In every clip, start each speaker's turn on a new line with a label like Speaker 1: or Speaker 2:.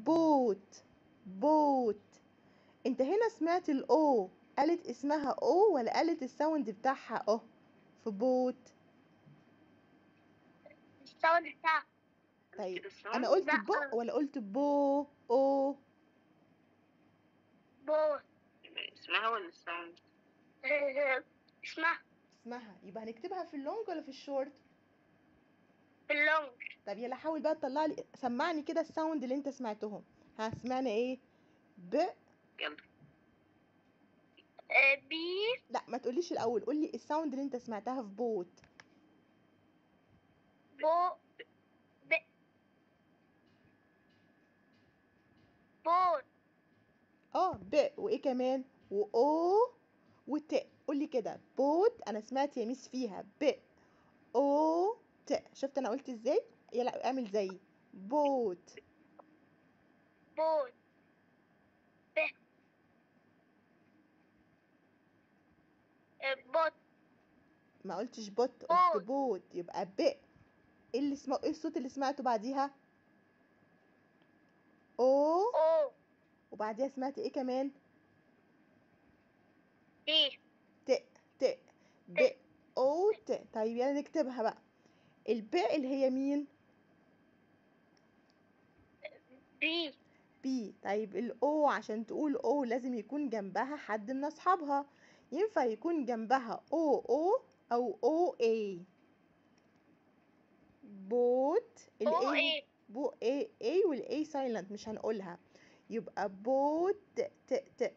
Speaker 1: بوت بوت انت هنا سمعت الاو قالت اسمها او ولا قالت الساوند بتاعها اه في بوت
Speaker 2: الساوند بتاع
Speaker 1: طيب
Speaker 3: الساوند
Speaker 1: انا قلت
Speaker 2: لا.
Speaker 1: بو ولا قلت بو او
Speaker 2: بوت
Speaker 3: اسمها ولا الساوند
Speaker 2: اسمها
Speaker 1: اسمها يبقى هنكتبها في اللونج ولا في الشورت
Speaker 2: اللونج
Speaker 1: طب يلا حاول بقى تطلع لي سمعني كده الساوند اللي انت سمعتهم ها سمعنا ايه ب
Speaker 3: يلا
Speaker 2: بي
Speaker 1: لا ما تقوليش الاول قولي الساوند اللي انت سمعتها في بوت
Speaker 2: بو ب بوت
Speaker 1: اه ب وايه كمان واو وت قولي كده بوت انا سمعت يا ميس فيها ب او ت شفت انا قلت ازاي يلا اعمل زيي بوت
Speaker 2: بوت ب بوت
Speaker 1: ما قلتش بوت
Speaker 2: بوت.
Speaker 1: قلت بوت يبقى ب ايه اللي اسمه ايه الصوت اللي سمعته بعديها او
Speaker 2: او
Speaker 1: وبعديها سمعت ايه كمان
Speaker 2: دي
Speaker 1: ت ت ب او ت طيب يلا نكتبها بقى الب اللي هي مين
Speaker 2: بي
Speaker 1: بي طيب الاو عشان تقول او لازم يكون جنبها حد من اصحابها ينفع يكون جنبها او او او او اي بوت
Speaker 2: او
Speaker 1: الاي
Speaker 2: ايه
Speaker 1: بو اي اي والاي سايلنت مش هنقولها يبقى بوت ت ت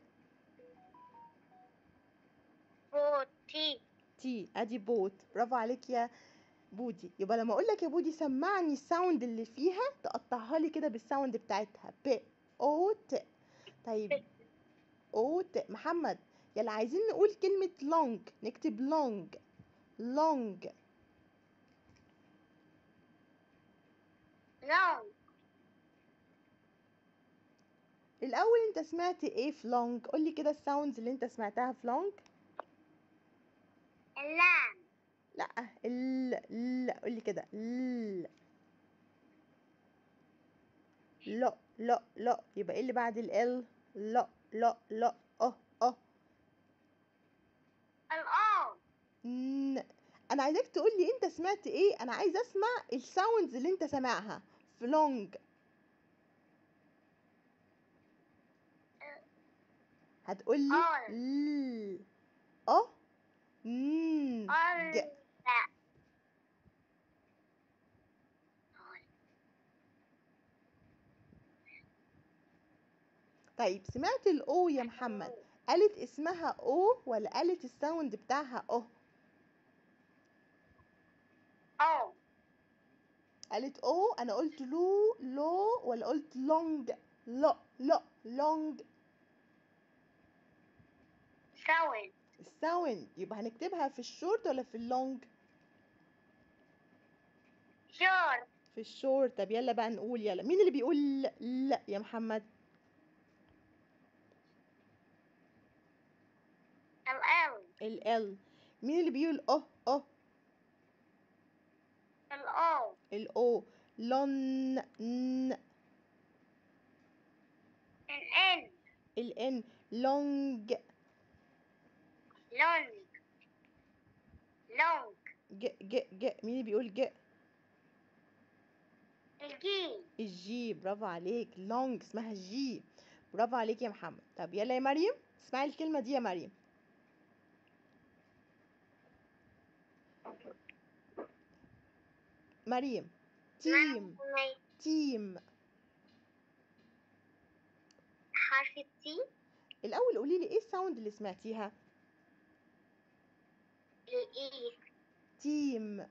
Speaker 2: بوت تي
Speaker 1: تي ادي بوت برافو عليك يا بودي يبقى لما اقول لك يا بودي سمعني الساوند اللي فيها تقطعها لي كده بالساوند بتاعتها ب او ت طيب او ت محمد يلا عايزين نقول كلمة لونج نكتب لونج لونج
Speaker 2: لونج
Speaker 1: الاول انت سمعت ايه في لونج قولي كده الساوندز اللي انت سمعتها في لونج
Speaker 2: اللام
Speaker 1: لا ال لا قولي كده ال لا لا لا يبقى ايه اللي بعد ال لا لا لا اه اه
Speaker 2: الأو
Speaker 1: ن انا عايزاك تقول لي انت سمعت ايه انا عايزه اسمع الساوندز اللي انت سامعها في لونج هتقول لي
Speaker 2: آه.
Speaker 1: ل اه ن ج
Speaker 2: ال
Speaker 1: طيب سمعت الاو يا محمد قالت اسمها او ولا قالت الساوند بتاعها اه
Speaker 2: أو
Speaker 1: قالت او انا قلت لو لو ولا قلت لونج لا لا لونج
Speaker 2: ساوند
Speaker 1: الساوند يبقى هنكتبها في الشورت ولا في اللونج
Speaker 2: شور
Speaker 1: في الشورت طب يلا بقى نقول يلا مين اللي بيقول لا يا محمد
Speaker 2: الأل
Speaker 1: ال مين اللي بيقول اه اه
Speaker 2: الأو
Speaker 1: الاو لون ن
Speaker 2: الإن
Speaker 1: الان لونج
Speaker 2: لونج لونج
Speaker 1: ج ج ج مين اللي بيقول ج
Speaker 2: الجي
Speaker 1: الجي برافو عليك لونج اسمها جي برافو عليك يا محمد طب يلا يا مريم اسمعي الكلمة دي يا مريم مريم تيم تيم
Speaker 2: حرف التي
Speaker 1: الأول قولي لي إيه الساوند اللي سمعتيها
Speaker 2: الإي
Speaker 1: تيم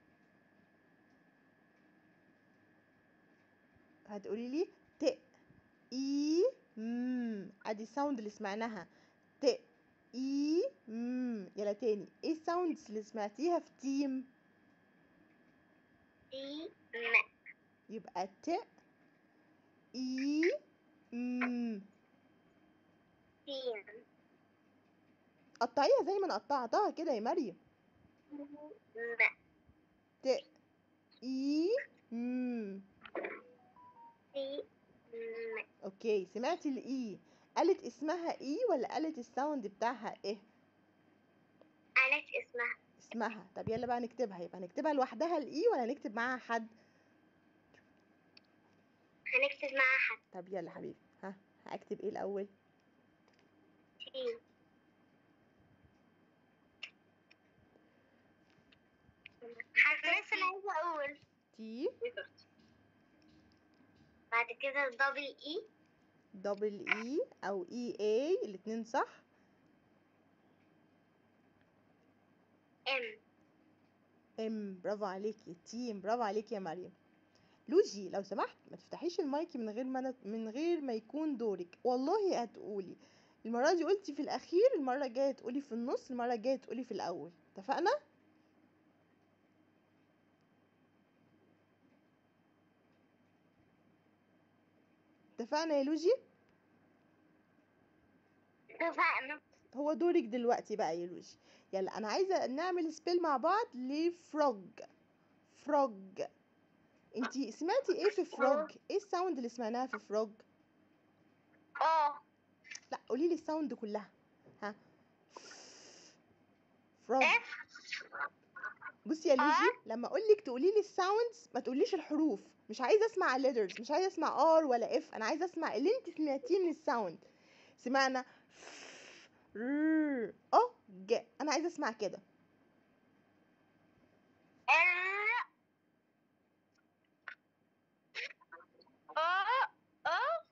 Speaker 1: هتقولي لي ت اي م ادي الساوند اللي سمعناها ت اي م يلا تاني ايه الساوندز اللي سمعتيها في تيم
Speaker 2: إي م
Speaker 1: يبقى ت اي م
Speaker 2: تيم
Speaker 1: قطعيها زي ما انا قطعتها كده يا مريم
Speaker 2: م
Speaker 1: ت اي م
Speaker 2: تي م-
Speaker 1: اوكي سمعتي الاي قالت اسمها اي ولا قالت الساوند بتاعها ايه
Speaker 2: قالت اسمها
Speaker 1: اسمها طب يلا بقى نكتبها يبقى هنكتبها لوحدها الاي ولا هنكتب معاها حد
Speaker 2: هنكتب معاها حرف
Speaker 1: طب يلا حبيبي ها هكتب ايه الاول
Speaker 2: تي حرف لسه انا عايزه اقول
Speaker 1: تي
Speaker 2: بعد كده دبل اي
Speaker 1: دبل اي او اي اي الاتنين صح
Speaker 2: ام
Speaker 1: ام برافو عليكي تيم برافو عليكي يا مريم لوجي لو سمحت ما تفتحيش المايك من غير ما أنا من غير ما يكون دورك والله هتقولي المرة دي قلتي في الأخير المرة الجاية تقولي في النص المرة الجاية تقولي في الأول اتفقنا؟ اتفقنا يا لوجي؟
Speaker 2: اتفقنا
Speaker 1: هو دورك دلوقتي بقى يا لوجي يلا أنا عايزة نعمل سبيل مع بعض لفروج فروج انتي سمعتي ايه في فروج؟ ايه الساوند اللي سمعناها في فروج؟
Speaker 2: اه
Speaker 1: لا قولي لي الساوند كلها ها فروج
Speaker 2: اف
Speaker 1: بصي يا لوجي لما اقول لك تقولي لي الساوندز ما تقوليش الحروف مش عايزه اسمع الليترز مش عايزه اسمع ار ولا اف انا عايزه اسمع اللي انت سمعتيه من الساوند سمعنا ر اه ج انا عايزه اسمع كده
Speaker 2: ال اه اه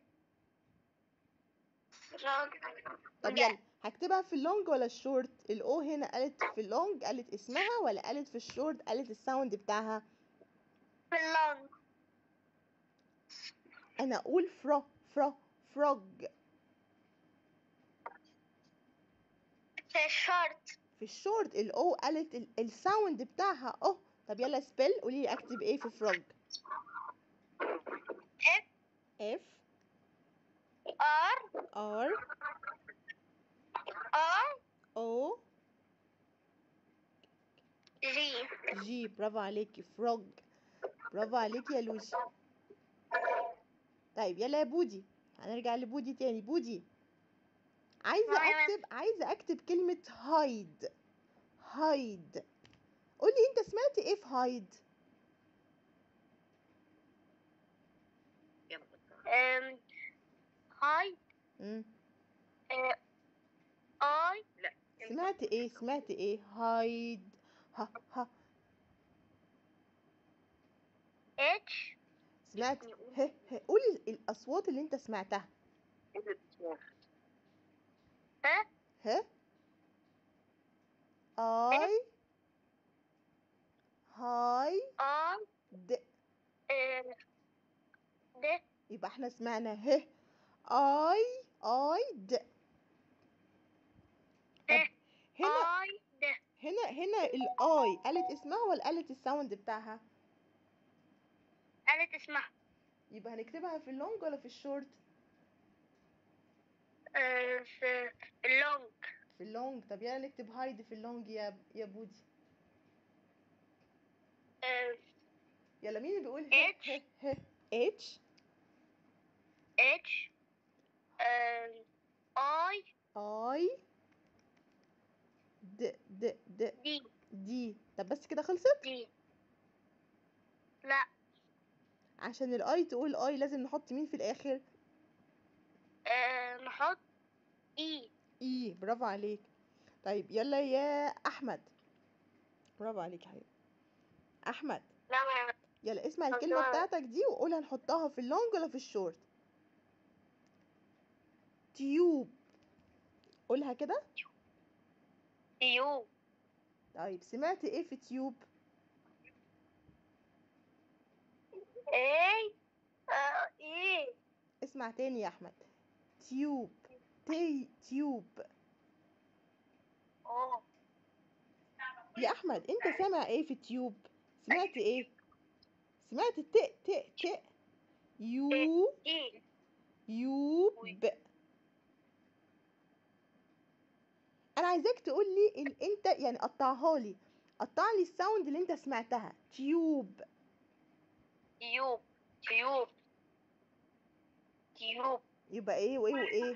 Speaker 1: طب يلا هكتبها في اللونج ولا الشورت الاو هنا قالت في اللونج قالت اسمها ولا قالت في الشورت قالت الساوند بتاعها
Speaker 2: في اللونج
Speaker 1: انا اقول فرو فرو فروج
Speaker 2: في الشورت
Speaker 1: في الشورت الاو قالت ال- الساوند بتاعها اه طب يلا سبيل قولي لي اكتب ايه في فروج
Speaker 2: اف
Speaker 1: اف
Speaker 2: ار
Speaker 1: ار
Speaker 2: ار
Speaker 1: او
Speaker 2: جي
Speaker 1: جي برافو عليكي فروج برافو عليكي يا لوجي طيب يلا يا بودي هنرجع لبودي تاني بودي عايزه
Speaker 2: تمام.
Speaker 1: اكتب عايزه اكتب كلمه هايد هايد قولي انت سمعتي ايه في هايد
Speaker 3: يلا
Speaker 2: ام هاي
Speaker 1: مم.
Speaker 2: اي
Speaker 3: لا
Speaker 1: سمعتي ايه سمعتي ايه هايد ها ها
Speaker 2: اتش
Speaker 1: سمعتي ه ه قولي ال- الاصوات اللي انت سمعتها
Speaker 2: ه
Speaker 1: ه اي هاي
Speaker 2: اي
Speaker 1: د
Speaker 2: د
Speaker 1: يبقى احنا سمعنا ه اي اي د طب
Speaker 2: ه
Speaker 1: هنا
Speaker 2: اي د
Speaker 1: هنا هنا الاي قالت اسمها ولا قالت الساوند بتاعها
Speaker 2: قالت اسمها
Speaker 1: يبقى هنكتبها في اللونج ولا في الشورت
Speaker 2: آه، في اللونج
Speaker 1: في اللونج طب يلا نكتب هايد في اللونج يا يا بودي
Speaker 2: آه،
Speaker 1: يلا مين اللي بيقول ه
Speaker 2: H.
Speaker 1: ه ه اتش
Speaker 2: اتش آه، اي
Speaker 1: اي د د د
Speaker 2: دي
Speaker 1: دي طب بس كده خلصت
Speaker 2: دي لا
Speaker 1: عشان الاي تقول اي لازم نحط مين في الاخر
Speaker 2: آه، نحط اي
Speaker 1: اي برافو عليك طيب يلا يا احمد برافو عليك يا حبيبي احمد
Speaker 2: لا ما-
Speaker 1: يلا اسمع الكلمه
Speaker 2: الله.
Speaker 1: بتاعتك دي وقولها نحطها في اللونج ولا في الشورت تيوب قولها كده
Speaker 2: يو
Speaker 1: طيب سمعت ايه في تيوب
Speaker 2: اي آه، اي
Speaker 1: اسمع تاني يا احمد تيوب تي تيوب
Speaker 2: اه
Speaker 1: يا احمد انت سامع ايه في تيوب سمعت ايه سمعت ت ت ت يو
Speaker 2: اي
Speaker 1: يوب انا عايزاك تقول لي ال... انت يعني قطعها لي قطع لي الساوند اللي انت سمعتها تيوب
Speaker 2: يوب تيوب تيوب
Speaker 1: يبقى ايه وايه وايه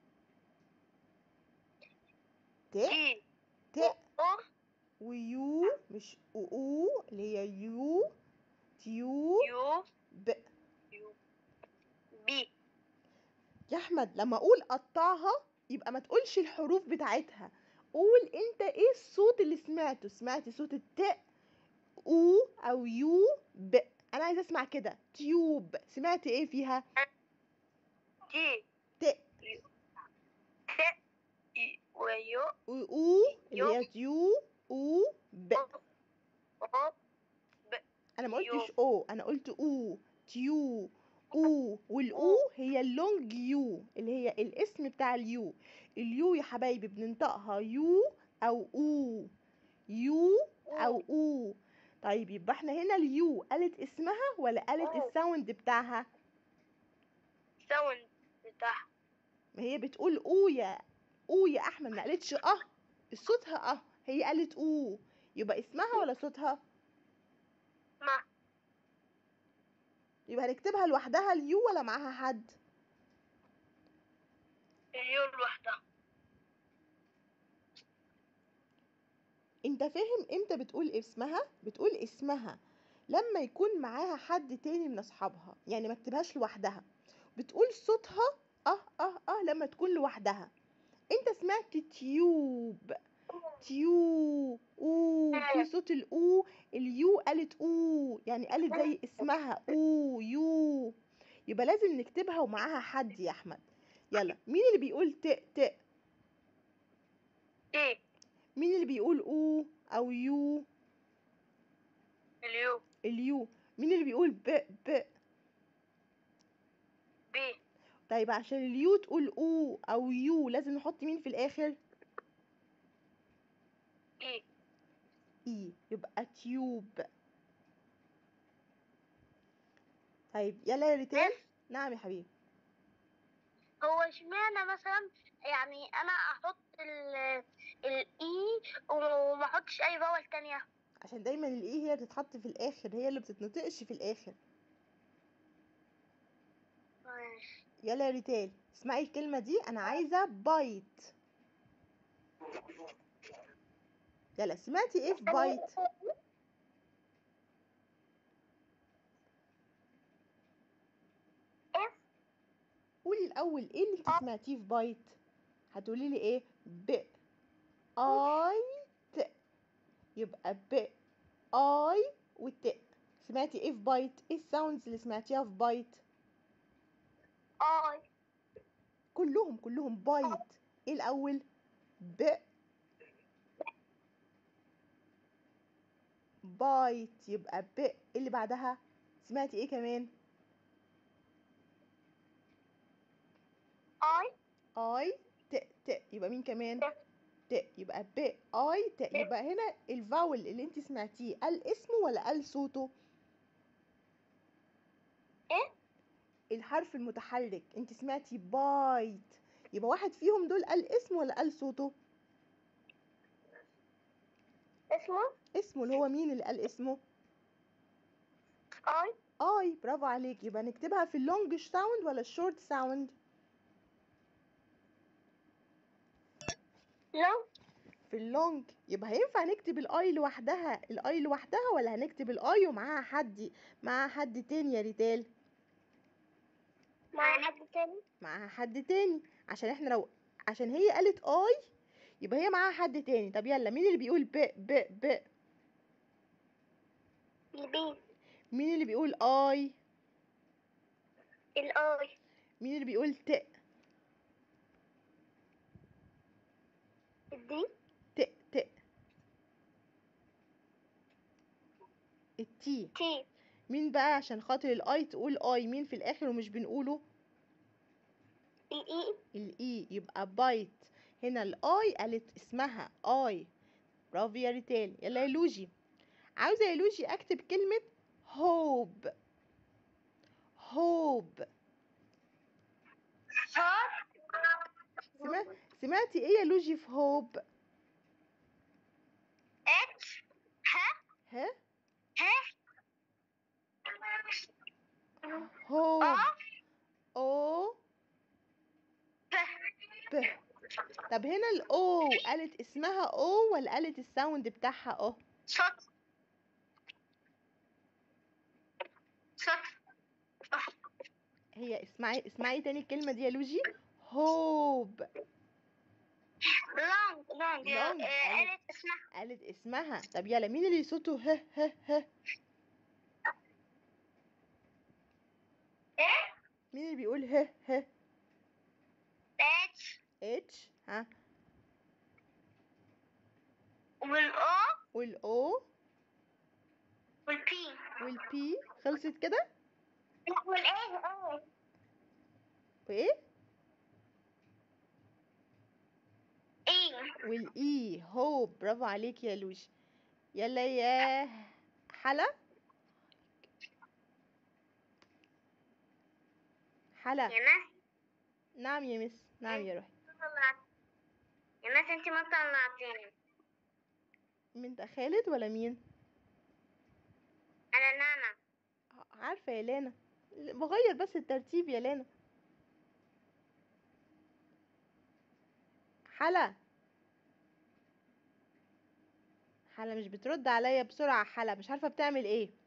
Speaker 1: ت
Speaker 2: تي
Speaker 1: ت
Speaker 2: او
Speaker 1: ويو مش او اللي هي يو تيو
Speaker 2: يو
Speaker 1: ب
Speaker 2: يو بي
Speaker 1: يا احمد لما اقول قطعها يبقى ما تقولش الحروف بتاعتها قول انت ايه الصوت اللي سمعته سمعت صوت الت او او يو ب انا عايزه اسمع كده تيوب سمعت ايه فيها
Speaker 2: تي
Speaker 1: ت
Speaker 2: ت إي ويو
Speaker 1: او اللي هي تيو او ب
Speaker 2: او
Speaker 1: انا ما
Speaker 2: يو.
Speaker 1: قلتش او انا قلت او تيو او والاو هي اللونج يو اللي هي الاسم بتاع اليو اليو يا حبايبي بننطقها يو او او يو او او طيب يبقى احنا هنا اليو قالت اسمها ولا قالت
Speaker 2: أوه.
Speaker 1: الساوند بتاعها
Speaker 2: ساوند بتاعها
Speaker 1: ما هي بتقول او يا او يا احمد ما قالتش اه صوتها اه هي قالت او يبقى اسمها ولا صوتها
Speaker 2: ما
Speaker 1: يبقى هنكتبها لوحدها اليو ولا معاها حد
Speaker 2: اليو لوحدها
Speaker 1: انت فاهم امتى بتقول اسمها بتقول اسمها لما يكون معاها حد تاني من اصحابها يعني ما تكتبهاش لوحدها بتقول صوتها اه اه اه لما تكون لوحدها انت سمعت تيوب تيو او في صوت الاو اليو قالت او يعني قالت زي اسمها او يو يبقى لازم نكتبها ومعاها حد يا احمد يلا مين اللي بيقول ت ت
Speaker 2: تي
Speaker 1: مين اللي بيقول او او يو
Speaker 2: اليو
Speaker 1: اليو مين اللي بيقول ب ب
Speaker 2: بي
Speaker 1: طيب عشان اليو تقول او او يو لازم نحط مين في الاخر
Speaker 2: اي
Speaker 1: اي يبقى تيوب طيب يلا يا ريتال نعم يا حبيبي
Speaker 2: هو اشمعنى مثلا يعني انا احط ال الاي وما احطش اي فاول تانية
Speaker 1: عشان دايما الاي هي بتتحط في الاخر هي اللي بتتنطقش في الاخر
Speaker 2: ماشي
Speaker 1: يلا يا ريتال اسمعي الكلمة دي انا عايزة بايت يلا سمعتي ايه في بايت قولي الاول ايه اللي انت سمعتيه في بايت هتقولي لي ايه ب اي ت يبقى ب اي والت سمعتي ايه في بايت ايه الساوندز اللي سمعتيها في بايت
Speaker 2: اي
Speaker 1: كلهم كلهم بايت ايه الاول ب بايت يبقى ب إيه اللي بعدها سمعتي ايه كمان
Speaker 2: اي
Speaker 1: اي ت ت يبقى مين كمان ت يبقى ب اي ت يبقى هنا الفاول اللي انت سمعتيه قال اسمه ولا قال صوته
Speaker 2: ايه
Speaker 1: الحرف المتحرك انت سمعتي بايت يبقى واحد فيهم دول قال اسمه ولا قال صوته
Speaker 2: اسمه
Speaker 1: اسمه اللي هو مين اللي قال اسمه
Speaker 2: اي
Speaker 1: اي برافو عليك يبقى نكتبها في اللونج ساوند ولا الشورت ساوند
Speaker 2: لو
Speaker 1: في اللونج يبقى هينفع نكتب الاي لوحدها الاي لوحدها ولا هنكتب الاي ومعاها حد معاها حد تاني يا ريتال
Speaker 2: مع حد تاني
Speaker 1: معاها حد تاني عشان احنا لو عشان هي قالت اي يبقى هي معاها حد تاني طب يلا مين اللي بيقول ب ب ب
Speaker 2: البي
Speaker 1: مين اللي بيقول اي
Speaker 2: الاي
Speaker 1: مين اللي بيقول ت
Speaker 2: الدي
Speaker 1: ت ت التي
Speaker 2: تي
Speaker 1: مين بقى عشان خاطر الاي تقول اي مين في الاخر ومش بنقوله
Speaker 2: الاي
Speaker 1: الاي يبقى بايت هنا الاي قالت اسمها اي برافو يا ريتال يلا يا لوجي عاوزه يا لوجي اكتب كلمه هوب هوب سمع... سمعتي ايه يا لوجي في هوب
Speaker 2: اتش ها
Speaker 1: ها
Speaker 2: ها
Speaker 1: هوب
Speaker 2: اه
Speaker 1: او ب طب هنا الاو قالت اسمها او ولا قالت الساوند بتاعها او
Speaker 2: صوت صوت
Speaker 1: هي اسمعي اسمعي تاني الكلمة دي يا لوجي هوب
Speaker 2: لونج لونج
Speaker 1: Long.
Speaker 2: قالت اسمها
Speaker 1: قالت اسمها طب يلا مين اللي صوته ه ه ه
Speaker 2: ايه
Speaker 1: مين اللي بيقول ه ه
Speaker 2: اتش
Speaker 1: اتش ها
Speaker 2: والاو
Speaker 1: والاو
Speaker 2: والبي
Speaker 1: والبي خلصت كده
Speaker 2: لا والايه اه
Speaker 1: وايه
Speaker 2: ايه
Speaker 1: والاي هوب برافو عليك يا لوجي يلا يا حلا حلا
Speaker 2: يا ناس
Speaker 1: نعم يا مس نعم يا روحي
Speaker 2: طلعت يا ناس انت ما طلعتيني
Speaker 1: انت خالد ولا مين
Speaker 2: انا نانا
Speaker 1: عارفة يا لانا بغير بس الترتيب يا لانا حلا حلا مش بترد عليا بسرعة حلا مش عارفة بتعمل ايه